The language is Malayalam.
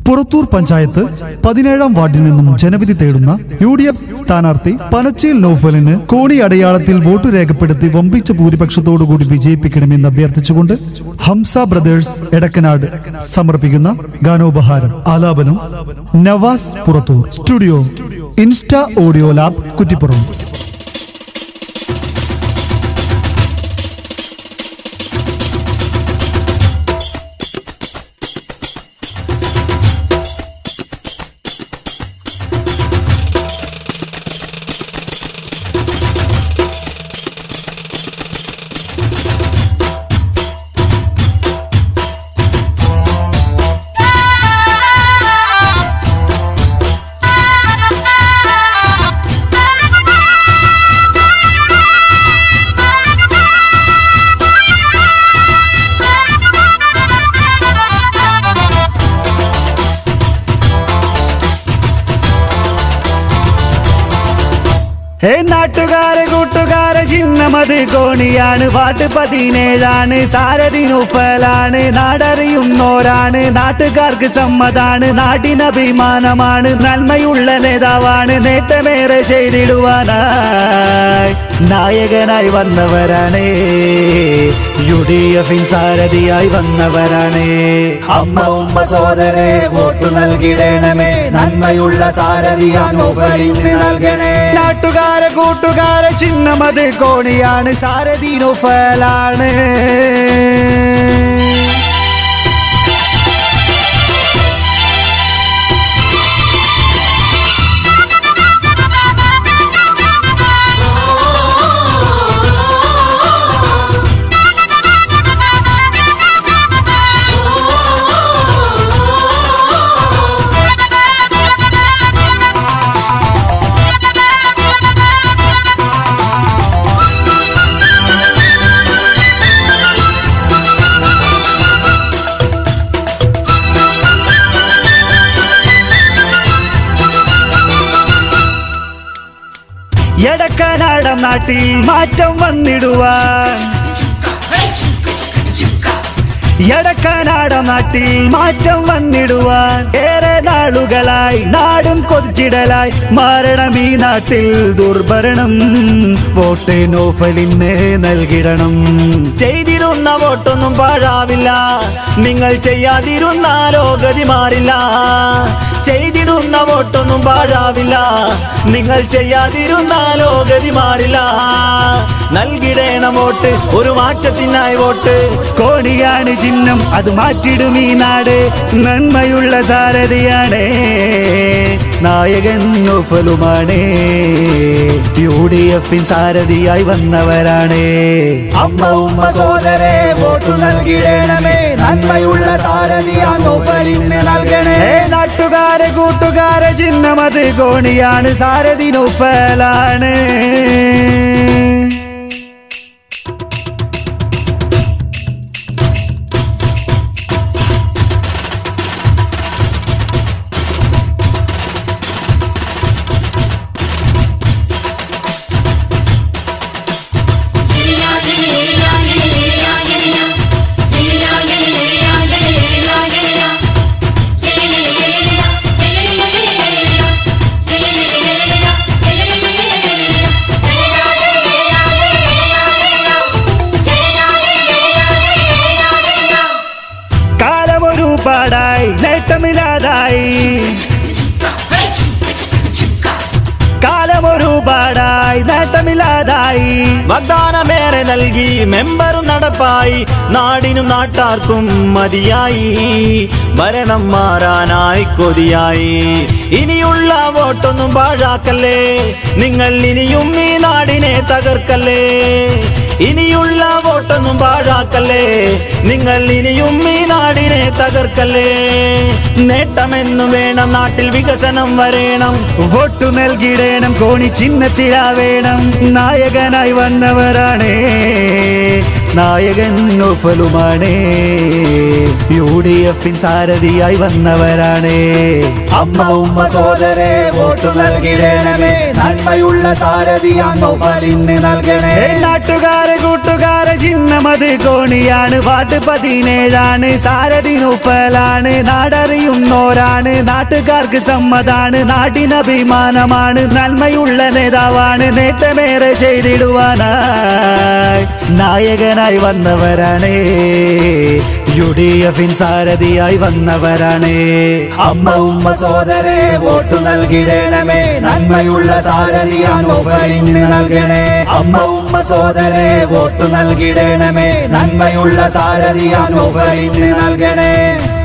പുറത്തൂർ പഞ്ചായത്ത് പതിനേഴാം വാർഡിൽ നിന്നും ജനവിധി തേടുന്ന യു ഡി എഫ് സ്ഥാനാർത്ഥി പനച്ചേൽ നൌഫലിന് കോണി അടയാളത്തിൽ വോട്ട് രേഖപ്പെടുത്തി വമ്പിച്ച ഭൂരിപക്ഷത്തോടുകൂടി വിജയിപ്പിക്കണമെന്ന് അഭ്യർത്ഥിച്ചുകൊണ്ട് ഹംസ ബ്രദേഴ്സ് എടക്കനാട് സമർപ്പിക്കുന്ന ഗാനോപഹാരം ആലാപനം Navas Purathur studio insta audio lab Kuttippuram ഏ നാട്ടുകാരെ കൂട്ടുകാരെ ചിഹ്നമത് കോണിയാണ് പാട്ട് പതിനേഴാണ് സാരഥി നൂപ്പലാണ് നാടറിയുന്നോരാണ് നാട്ടുകാർക്ക് സമ്മതാണ് നാടിനഭിമാനമാണ് നന്മയുള്ള നേതാവാണ് നേട്ടമേറെ ചെയ്തിടുവാനായി നായകനായി വന്നവരാണ് യു ഡി എഫിൻ സാരഥിയായി വന്നവരാണ് അമ്മ ഉമ്മ സോദരെ വോട്ട് നൽകിടണമേ നന്മയുള്ള സാരഥിയാൻ മുകളിന് നൽകണേ നാട്ടുകാരെ കൂട്ടുകാരെ ചിഹ്നമത് കോണിയാണ് സാരഥി നൊഫലാണ് എടക്കനാടം നാട്ടിൽ മാറ്റം വന്നിടുവാൻ എടക്കനാടം നാട്ടിൽ മാറ്റം വന്നിടുവാൻ ഏറെ നാളുകളായി നാടും കൊതിച്ചിടലായി മാറണം ഈ നാട്ടിൽ ദുർഭരണം വോട്ട് നോഫലിന് നൽകിടണം ചെയ്തിരുന്ന വോട്ടൊന്നും പാഴാവില്ല നിങ്ങൾ ചെയ്യാതിരുന്നാലോ ഗതി മാറില്ല ചെയ്തിടുന്ന വോട്ടൊന്നും പാഴാവില്ല നിങ്ങൾ ചെയ്യാതിരുന്നാലോ ഗതി മാറില്ല നൽകിടേണം വോട്ട് ഒരു മാറ്റത്തിനായി വോട്ട് കോടിയാണ് ചിഹ്നം അത് മാറ്റിടും ഈ നാട് നന്മയുള്ള സാരഥിയാണ് നായകൻ നൊഫലുമാണ് യു ഡി എഫിൻ സാരഥിയായി വന്നവരാണ് അമ്മ ഉമ്മ സോദരെ വോട്ട് നൽകിടണമേ നന്മയുള്ള സാരഥിയാൻ നൊഫലിന് നൽകണേ നാട്ടുകാരെ കൂട്ടുകാരെ ചിഹ്നം അത് കോണിയാണ് സാരഥി നൊഫലാണ് കാലമൊരു പാടായി നേട്ടമില്ലാതായി കാലമൊരു പാടായി നേട്ടമില്ലാതായി വാഗ്ദാനമേറെ നൽകി മെമ്പറും നടപ്പായി നാടിനും നാട്ടാർക്കും മതിയായി ഭരണം മാറാനായി കൊതിയായി ഇനിയുള്ള വോട്ടൊന്നും പാഴാക്കല്ലേ നിങ്ങൾ ഇനിയും ഈ നാടിനെ തകർക്കല്ലേ ഇനിയുള്ള വോട്ടൊന്നും പാഴാക്കല്ലേ നിങ്ങൾ ഇനിയും ഈ നാടിനെ തകർക്കല്ലേ നേട്ടമെന്നു വേണം നാട്ടിൽ വികസനം വരേണം വോട്ടു നൽകിടേണം കോണി ചിഹ്നത്തിലാവേണം നായകനായി വന്നവരാണ് നായകൻ നൗഫലുമാണ് യു ഡി എഫിൻ സാരഥിയായി വന്നവരാണ് അമ്മ ഉമ്മ സോദരെ വോട്ട് നൽകിടേണമേ നന്മയുള്ള സാരഥിയാം നൗഫലിന് നൽകണേ ഏയ് നാട്ടുകാരെ കൂട്ടുകാരെ ചിഹ്നമത് കോണിയാണ് വാർഡ് പതിനേഴാണ് സാരഥി നൂപ്പലാണ് നാടറിയുന്നോരാണ് നാട്ടുകാർക്ക് സമ്മതാണ് നാടിനഭിമാനമാണ് നന്മയുള്ള നേതാവാണ് നേട്ടമേറെ ചെയ്തിടുവാനായി നായകനായി വന്നവരാണ് യു ഡി എഫിൻ സാരഥിയായി വന്നവരാണ് അമ്മ ഉമ്മ സോദരെ വോട്ട് നൽകിടേണമേ നന്മയുള്ള സാരഥിയാം നൗഫലിന് നൽകണേ അമ്മ ഉമ്മ സോദരെ വോട്ട് നൽകിടേണമേ നന്മയുള്ള സാരഥിയാം നൗഫലിന് നൽകണേ